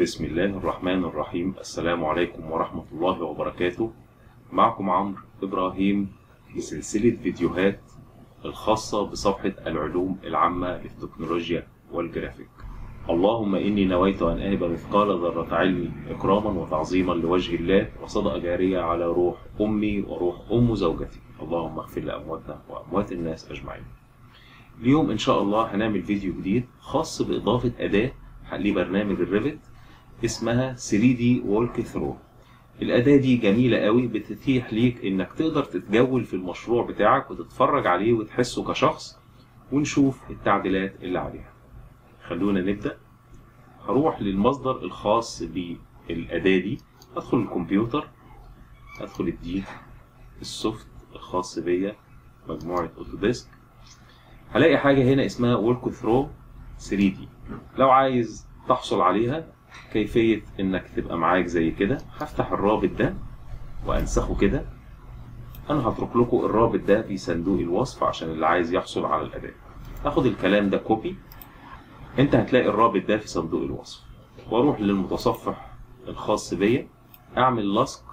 بسم الله الرحمن الرحيم السلام عليكم ورحمة الله وبركاته معكم عمرو إبراهيم في سلسلة فيديوهات الخاصة بصفحة العلوم العامة للتكنولوجيا والجرافيك اللهم إني نويت أن أهب مثقال ذرة علم إكراما وتعظيما لوجه الله وصدقة جارية على روح أمي وروح أم زوجتي اللهم اغفر لأمواتنا وأموات الناس أجمعين اليوم إن شاء الله هنعمل فيديو جديد خاص بإضافة أداة لبرنامج الريفت اسمها 3D Walk Through الأداة دي جميلة قوي بتتيح ليك إنك تقدر تتجول في المشروع بتاعك وتتفرج عليه وتحسه كشخص ونشوف التعديلات اللي عليها خلونا نبدأ هروح للمصدر الخاص بالأداة دي أدخل الكمبيوتر أدخل الدي السوفت الخاص بيا مجموعة أوتوديسك هلاقي حاجة هنا اسمها Walk Through 3D لو عايز تحصل عليها كيفية انك تبقى معاك زي كده هفتح الرابط ده وانسخه كده انا هترك لكم الرابط ده في صندوق الوصف عشان اللي عايز يحصل على الاداة اخد الكلام ده كوبي انت هتلاقي الرابط ده في صندوق الوصف واروح للمتصفح الخاص بيا اعمل لصق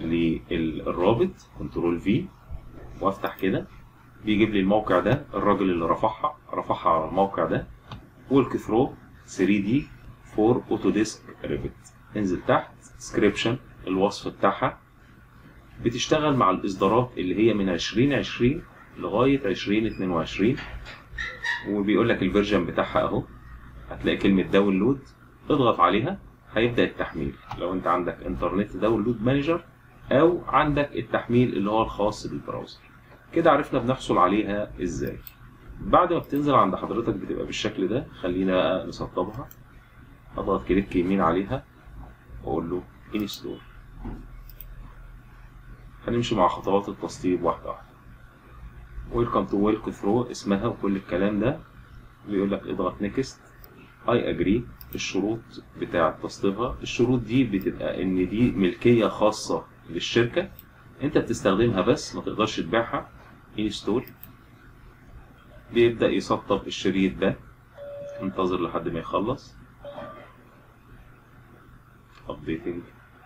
للرابط كنترول في وافتح كده بيجيب لي الموقع ده الراجل اللي رفعها رفعها على الموقع ده والك ثرو 3D فور اوتوديسك ريفت انزل تحت ديسكريبشن الوصف بتاعها بتشتغل مع الاصدارات اللي هي من 2020 لغايه 2022 وبيقول لك الفيرجن بتاعها اهو هتلاقي كلمه داونلود اضغط عليها هيبدا التحميل لو انت عندك انترنت داونلود مانجر او عندك التحميل اللي هو الخاص بالبراوزر كده عرفنا بنحصل عليها ازاي بعد ما بتنزل عند حضرتك بتبقى بالشكل ده خلينا بقى نسطبها اضغط كليك يمين عليها واقول له انستول هنمشي مع خطوات التسطيب واحده واحده ويلكم تو ويلك ثرو اسمها وكل الكلام ده بيقول لك اضغط نيكست اي اجري الشروط بتاعه تسطيبها الشروط دي بتبقى ان دي ملكيه خاصه للشركه انت بتستخدمها بس ما تقدرش تبيعها انستول بيبدأ يسطب الشريط ده انتظر لحد ما يخلص updating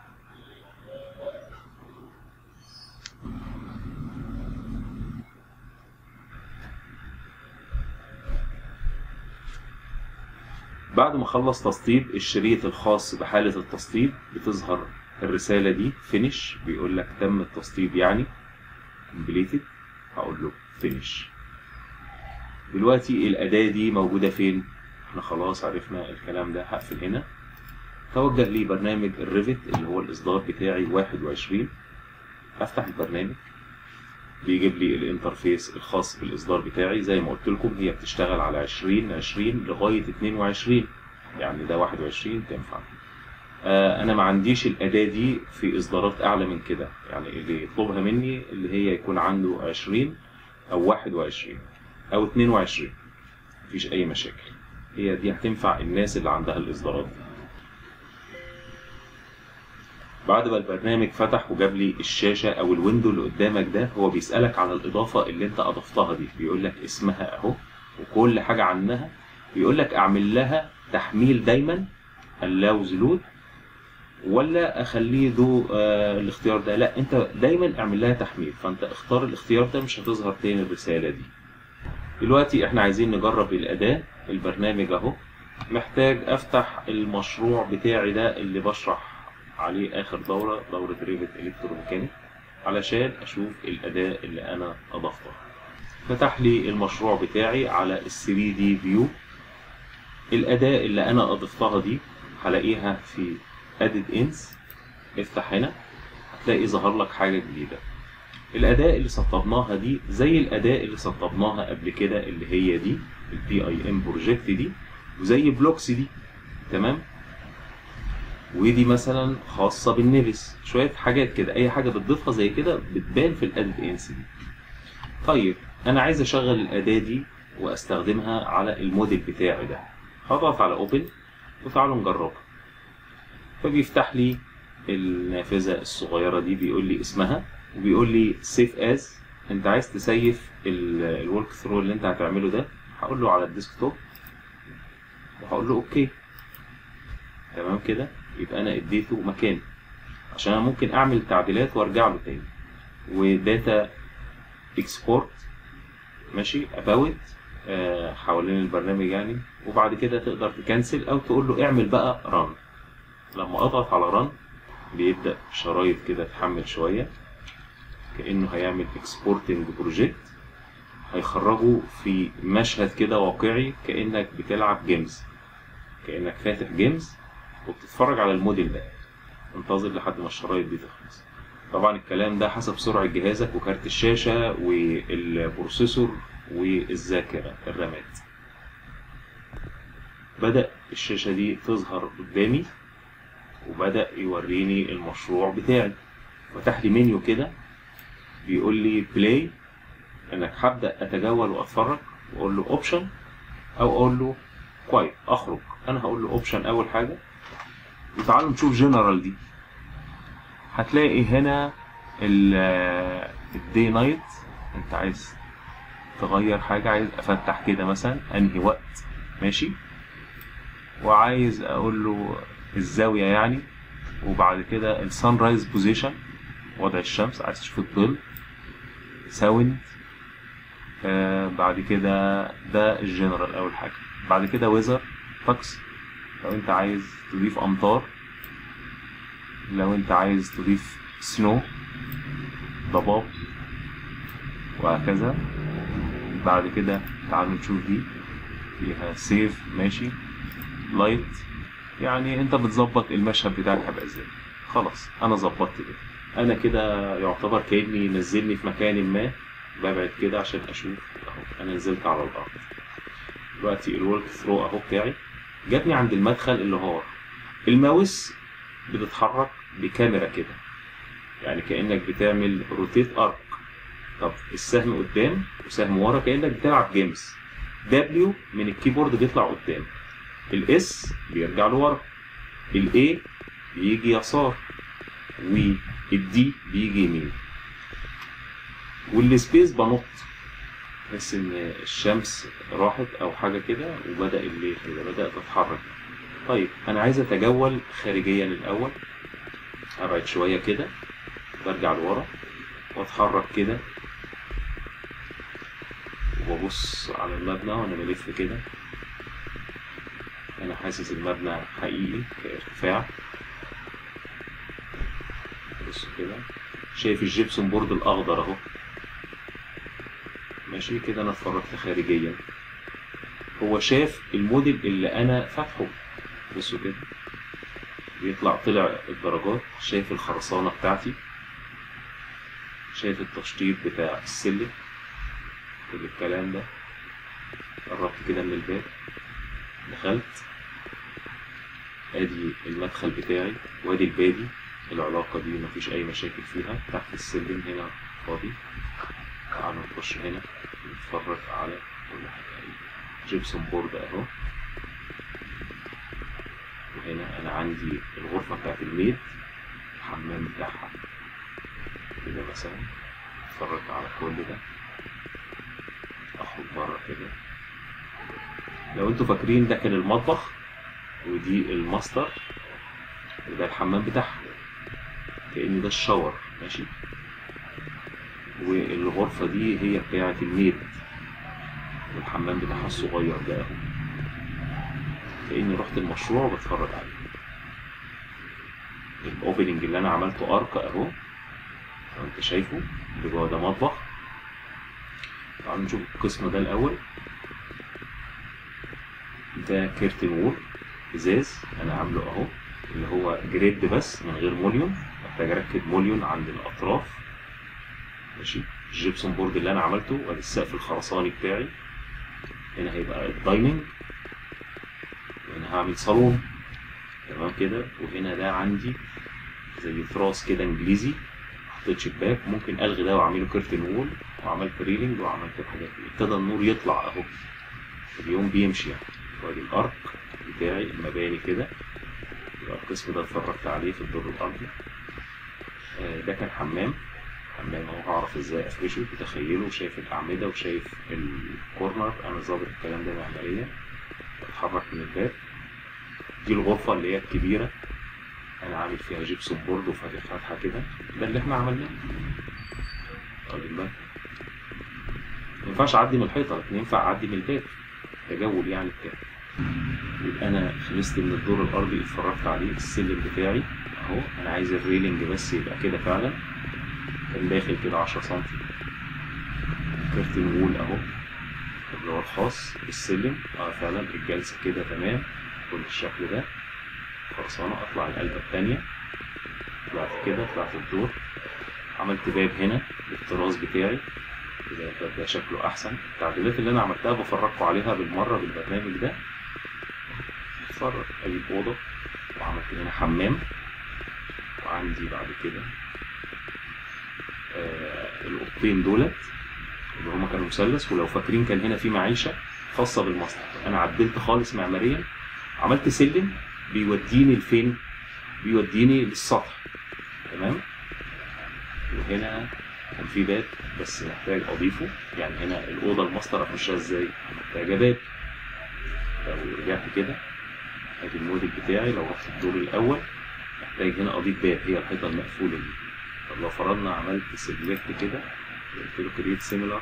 بعد ما خلص تسطيب الشريط الخاص بحالة التسطيب بتظهر الرسالة دي finish بيقول لك تم التسطيب يعني completed هقول له finish دلوقتي الأداة دي موجودة فين؟ احنا خلاص عرفنا الكلام ده هقفل هنا توجه لبرنامج الريفت اللي هو الإصدار بتاعي 21 أفتح البرنامج بيجيب لي الانترفيس الخاص بالإصدار بتاعي زي ما قلت لكم هي بتشتغل على 20 20 لغاية 22 يعني ده 21 تنفع آه أنا ما عنديش الأداة دي في إصدارات أعلى من كده يعني اللي يطلبها مني اللي هي يكون عنده 20 أو 21 او 22 مفيش اي مشاكل هي دي هتنفع الناس اللي عندها الاصدارات دي بعد ما البرنامج فتح وجاب لي الشاشه او الويندو اللي قدامك ده هو بيسالك على الاضافه اللي انت اضفتها دي بيقول لك اسمها اهو وكل حاجه عنها بيقول لك اعمل لها تحميل دايما allows load ولا اخليه ذو آه الاختيار ده لا انت دايما اعمل لها تحميل فانت اختار الاختيار ده مش هتظهر تاني الرساله دي دلوقتي احنا عايزين نجرب الأداة البرنامج اهو محتاج افتح المشروع بتاعي ده اللي بشرح عليه اخر دورة دورة ريفت الكتروميكانيك علشان اشوف الأداة اللي انا اضفتها فتح لي المشروع بتاعي على ال 3 دي فيو الأداة اللي انا اضفتها دي هلاقيها في ادد انس افتح هنا هتلاقي ظهر لك حاجة جديدة الأداة اللي سطبناها دي زي الأداة اللي سطبناها قبل كده اللي هي دي البي اي ام بروجكت دي وزي بلوكس دي تمام ودي مثلا خاصة بالنيفس شوية حاجات كده أي حاجة بتضيفها زي كده بتبان في الأدد انس دي طيب أنا عايز أشغل الأداة دي وأستخدمها على الموديل بتاعي ده هضغط على اوبن وتعالوا نجربها فبيفتح لي النافذة الصغيرة دي بيقول لي اسمها وبيقول لي سيف از انت عايز تسيف الورك ثرو اللي انت هتعمله ده هقول له على الديسكتوب وهقول له اوكي تمام كده يبقى انا اديته مكان عشان انا ممكن اعمل تعديلات وارجع له تاني وداتا اكسبورت ماشي اباوت آه حوالين البرنامج يعني وبعد كده تقدر تكنسل او تقول له اعمل بقى ران لما اضغط على ران بيبدا شرايط كده تحمل شويه كانه هيعمل اكسبورتنج بروجكت هيخرجه في مشهد كده واقعي كانك بتلعب جيمز كانك فاتح جيمز وبتتفرج على الموديل ده انتظر لحد ما الشرايط دي تخلص طبعا الكلام ده حسب سرعة جهازك وكارت الشاشة والبروسيسور والذاكرة الرامات بدأ الشاشة دي تظهر قدامي وبدأ يوريني المشروع بتاعي فتح لي منيو كده بيقول لي بلاي انك هبدأ اتجول واتفرج واقول له اوبشن او اقول له كويت اخرج انا هقول له اوبشن اول حاجة وتعالوا نشوف جنرال دي هتلاقي هنا الدي نايت انت عايز تغير حاجة عايز افتح كده مثلا انهي وقت ماشي وعايز اقول له الزاوية يعني وبعد كده السان رايز بوزيشن وضع الشمس عايز تشوف الظل ساوند آه بعد كده ده الجنرال اول حاجة بعد كده ويزر طقس لو انت عايز تضيف امطار لو انت عايز تضيف سنو ضباب وهكذا بعد كده تعالوا نشوف دي فيها سيف ماشي لايت يعني انت بتظبط المشهد بتاعك هيبقى ازاي خلاص انا ظبطت كده انا كده يعتبر كاني ينزلني في مكان ما ببعد كده عشان اشوف اهو انا نزلت على الارض دلوقتي الورك ثرو اهو بتاعي جابني عند المدخل اللي هو الماوس بتتحرك بكاميرا كده يعني كانك بتعمل روتيت ارك طب السهم قدام وسهم ورا كانك بتلعب جيمز دبليو من الكيبورد بيطلع قدام الاس بيرجع لورا الاي بيجي يسار والدي بيجي يمين والسبيس بنط بس ان الشمس راحت او حاجه كده وبدا الليل كده بدات اتحرك طيب انا عايز اتجول خارجيا الاول ابعد شويه كده برجع لورا واتحرك كده وببص على المبنى وانا بلف كده انا حاسس المبنى حقيقي كارتفاع بص كده شايف الجبسون بورد الاخضر اهو ماشي كده انا اتفرجت خارجيا هو شاف الموديل اللي انا فاتحه بصوا كده بيطلع طلع الدرجات شايف الخرسانة بتاعتي شايف التشطيب بتاع السلم كل الكلام ده قربت كده من الباب دخلت ادي المدخل بتاعي وادي البابي العلاقة دي مفيش أي مشاكل فيها تحت السلم هنا فاضي تعالوا نخش هنا نتفرج على كل حاجة جيبسون بورد أهو وهنا أنا عندي الغرفة بتاعت الميد الحمام بتاعها كده مثلا اتفرج على كل ده أخرج بره كده لو انتوا فاكرين ده كان المطبخ ودي الماستر وده الحمام بتاعها كأن ده الشاور ماشي والغرفة دي هي بتاعة الميد والحمام بتاعها الصغير ده اهو كأني رحت المشروع وبتفرج عليه الاوبننج اللي انا عملته ارك اهو لو انت شايفه اللي جوه ده مطبخ تعالوا نشوف القسم ده الاول ده كيرتن وول ازاز انا عامله اهو اللي هو جريد بس من غير موليون محتاج اركب موليون عند الاطراف ماشي الجبسون بورد اللي انا عملته وادي السقف الخرساني بتاعي هنا هيبقى الدايننج وهنا هعمل صالون تمام كده وهنا ده عندي زي تراس كده انجليزي حطيت شباك ممكن الغي ده واعمله كيرتن وول وعملت ريلينج وعملت الحاجات دي ابتدى النور يطلع اهو اليوم بيمشي يعني وادي الارك بتاعي المباني كده يبقى القسم ده اتفرجت عليه في الدور الارضي آه ده كان حمام حمام اهو هعرف ازاي افرشه تتخيلوا شايف الاعمده وشايف الكورنر انا ظابط الكلام ده معماريا بتحرك من الباب دي الغرفة اللي هي الكبيرة أنا عامل فيها جبسون بورد وفاتح فتحة كده ده اللي احنا عملناه واخد بالك ما ينفعش أعدي من الحيطة لكن ينفع أعدي من الباب تجول يعني بتاعي يبقى أنا خلصت من الدور الأرضي اتفرجت عليه السلم بتاعي أهو أنا عايز الريلينج بس يبقى كده فعلا كان داخل كده 10 سم كرتون وول أهو اللي هو الخاص بالسلم اه فعلا الجلسة كده تمام كل الشكل ده خلصانة اطلع القلبة التانية طلعت كده طلعت الدور عملت باب هنا للطراز بتاعي كده الباب ده شكله احسن التعديلات اللي انا عملتها بفرجكم عليها بالمرة بالبرنامج ده اتفرج ادي الأوضة وعملت هنا حمام وعندي بعد كده آه الأوضتين دولت اللي هما كانوا مثلث ولو فاكرين كان هنا في معيشة خاصة بالمصنع أنا عدلت خالص معماريا عملت سلم بيوديني لفين؟ بيوديني للسطح تمام؟ وهنا كان في باب بس محتاج أضيفه يعني هنا الأوضة الماستر أخشها إزاي؟ محتاجة باب لو رجعت كده ادي الموديل بتاعي لو رحت الدور الأول محتاج هنا أضيف باب هي الحيطة المقفولة دي طب لو فرضنا عملت سيلكت كده قلت له كريت سيميلار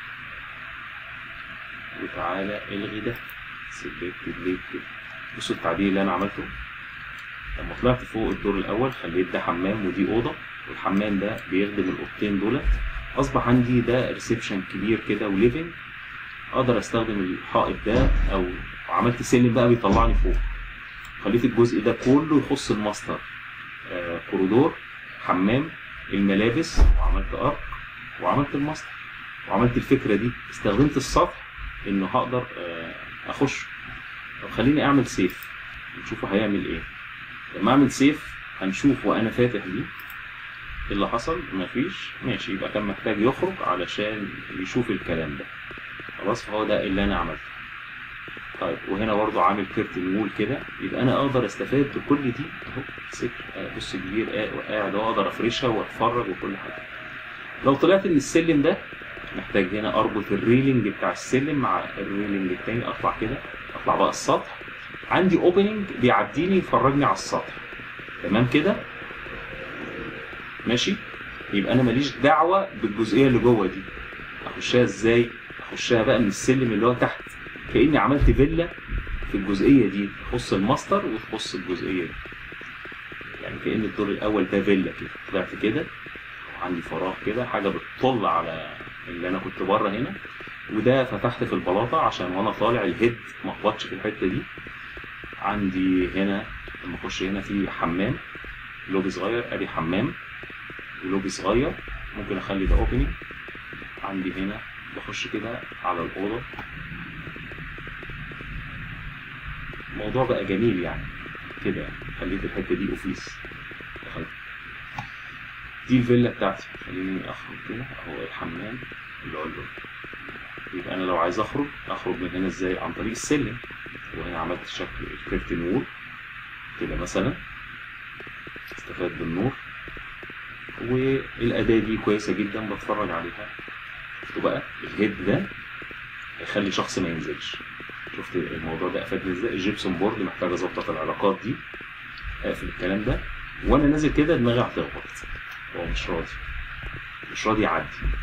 وتعالى الغي ده سيلكت ديليت كده بصوا التعديل اللي انا عملته لما طلعت فوق الدور الاول خليت ده حمام ودي اوضه والحمام ده بيخدم الاوضتين دولت اصبح عندي ده ريسبشن كبير كده وليفنج اقدر استخدم الحائط ده او عملت سلم بقى بيطلعني فوق خليت الجزء ده كله يخص الماستر آه كوريدور حمام الملابس وعملت ارك وعملت الماستر وعملت الفكره دي استخدمت السطح انه هقدر اخش طب خليني اعمل سيف نشوفه هيعمل ايه لما اعمل سيف هنشوف وانا فاتح دي اللي حصل مفيش ماشي يبقى كان محتاج يخرج علشان يشوف الكلام ده خلاص فهو ده اللي انا عملته طيب وهنا برضو عامل كيرتن وول كده يبقى انا اقدر استفاد بكل دي اهو سك بص كبير قاعد اقدر افرشها واتفرج وكل حاجه لو طلعت من السلم ده محتاج هنا اربط الريلينج بتاع السلم مع الريلينج التاني اطلع كده اطلع بقى السطح عندي اوبننج بيعديني يفرجني على السطح تمام كده ماشي يبقى انا ماليش دعوه بالجزئيه اللي جوه دي اخشها ازاي اخشها بقى من السلم اللي هو تحت كاني عملت فيلا في الجزئيه دي تخص الماستر وتخص الجزئيه دي يعني كان الدور الاول ده فيلا كده طلعت كده وعندي فراغ كده حاجه بتطل على اللي انا كنت بره هنا وده فتحت في البلاطه عشان وانا طالع الهيد ما اخبطش في الحته دي عندي هنا لما اخش هنا في حمام لوبي صغير ادي حمام ولوبي صغير ممكن اخلي ده اوبننج عندي هنا بخش كده على الاوضه الموضوع بقى جميل يعني كده يعني خليت الحته دي اوفيس دخلت دي الفيلا بتاعتي خليني اخرج كده اهو الحمام اللي هو اللون يبقى انا لو عايز اخرج اخرج من هنا ازاي عن طريق السلم وهنا عملت شكل الكيرتن وول كده مثلا استفاد بالنور والاداه دي كويسه جدا بتفرج عليها شفتوا بقى الهيد ده هيخلي شخص ما ينزلش شفت الموضوع ده افادني ازاي الجيبسون بورد محتاج اظبط العلاقات دي اقفل الكلام ده وانا نازل كده دماغي هتخبط هو مش راضي مش راضي يعدي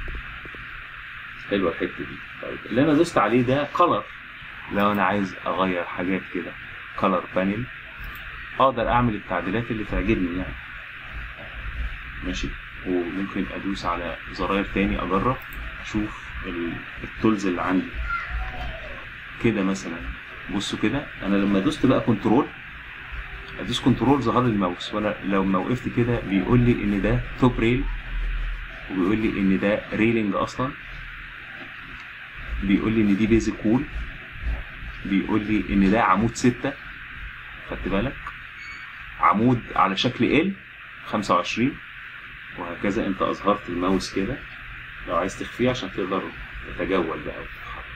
حلوه الحته دي طيب اللي انا دوست عليه ده كلر لو انا عايز اغير حاجات كده كلر بانل اقدر اعمل التعديلات اللي تعجبني يعني ماشي وممكن ادوس على زراير تاني اجرب اشوف التولز اللي عندي كده مثلا بصوا كده انا لما دوست بقى كنترول ادوس كنترول ظهر لي الماوس وانا لو ما وقفت كده بيقول لي ان ده توب ريل وبيقول لي ان ده ريلينج اصلا بيقول لي ان دي بيزك وول بيقول لي ان ده عمود ستة خدت بالك عمود على شكل ال 25 وهكذا انت اظهرت الماوس كده لو عايز تخفيه عشان تقدر تتجول بقى وتتحرك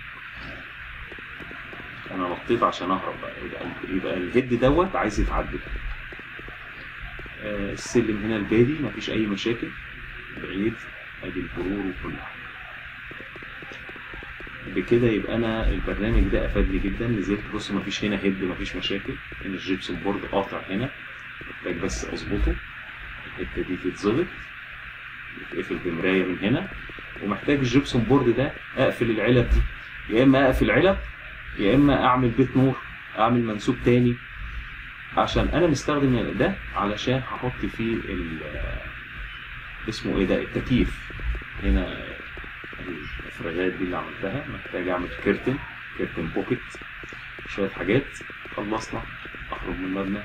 انا نطيت عشان اهرب بقى يبقى, يبقى الهيد دوت عايز يتعدل آه السلم هنا البادي مفيش اي مشاكل بعيد ادي البرور وكل حاجه بكده يبقى انا البرنامج ده افادني جدا نزلت بص مفيش هنا هيد مفيش مشاكل ان الجيبسون بورد قاطع هنا محتاج بس اظبطه الحته دي تتظبط يتقفل بمرايه من هنا ومحتاج الجيبسون بورد ده اقفل العلب دي يا اما اقفل علب يا اما اعمل بيت نور اعمل منسوب تاني عشان انا مستخدم ده علشان هحط فيه ال اسمه ايه ده التكييف هنا الافرازات دي اللي عملتها محتاج اعمل كيرتن كيرتن بوكيت شويه حاجات خلصنا اخرج من المبنى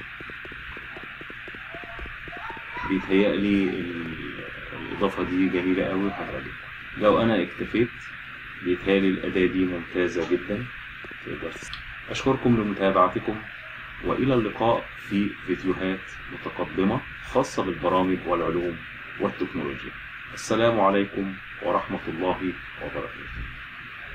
بيتهيألي ال- الإضافة دي جميلة أوي وهتعجبك لو أنا اكتفيت بيتهيألي الأداة دي ممتازة جدا تقدر تس- أشكركم لمتابعتكم وإلى اللقاء في فيديوهات متقدمة خاصة بالبرامج والعلوم والتكنولوجيا السلام عليكم ورحمة الله وبركاته